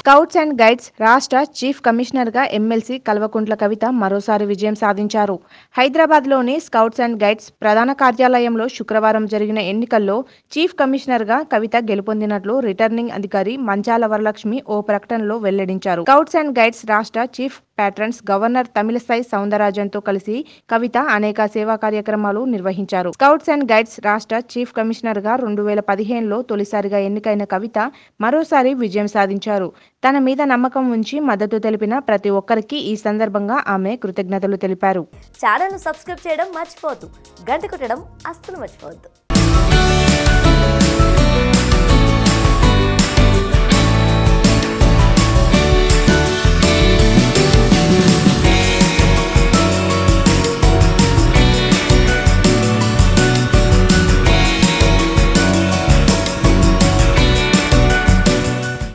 scouts and guides రాష్ట్ర chief కమిషనర్గా MLC Kalvakuntla Kavitha మరోసారి విజయం సాధించారు హైదరాబాద్లోని స్కౌట్స్ అండ్ గైడ్స్ ప్రధాన కార్యాలయంలో శుక్రవారం జరిగిన ఎన్నికల్లో చీఫ్ కమిషనర్గా కవిత గెలుపొందినట్లు రిటర్నింగ్ అధికారి మంచాల వరలక్ష్మి ఓ ప్రకటనలో వెల్లడించారు స్కౌట్స్ అండ్ గైడ్స్ రాష్ట్ర చీఫ్ ప్యాట్రన్స్ గవర్నర్ తమిళసై సౌందరరాజన్తో కలిసి కవిత అనేక సేవా కార్యక్రమాలు నిర్వహించారు స్కౌట్స్ అండ్ గైడ్స్ రాష్ట్ర చీఫ్ కమిషనర్ గా రెండు వేల పదిహేనులో తొలిసారిగా ఎన్నికైన కవిత మరోసారి విజయం సాధించారు తన మీద నమ్మకం ఉంచి మద్దతు తెలిపిన ప్రతి ఒక్కరికి ఈ సందర్భంగా ఆమె కృతజ్ఞతలు తెలిపారు ఛానల్ను సబ్స్క్రైబ్ చేయడం మర్చిపోవద్దు గంట కొట్టడం అస్సలు మర్చిపోవద్దు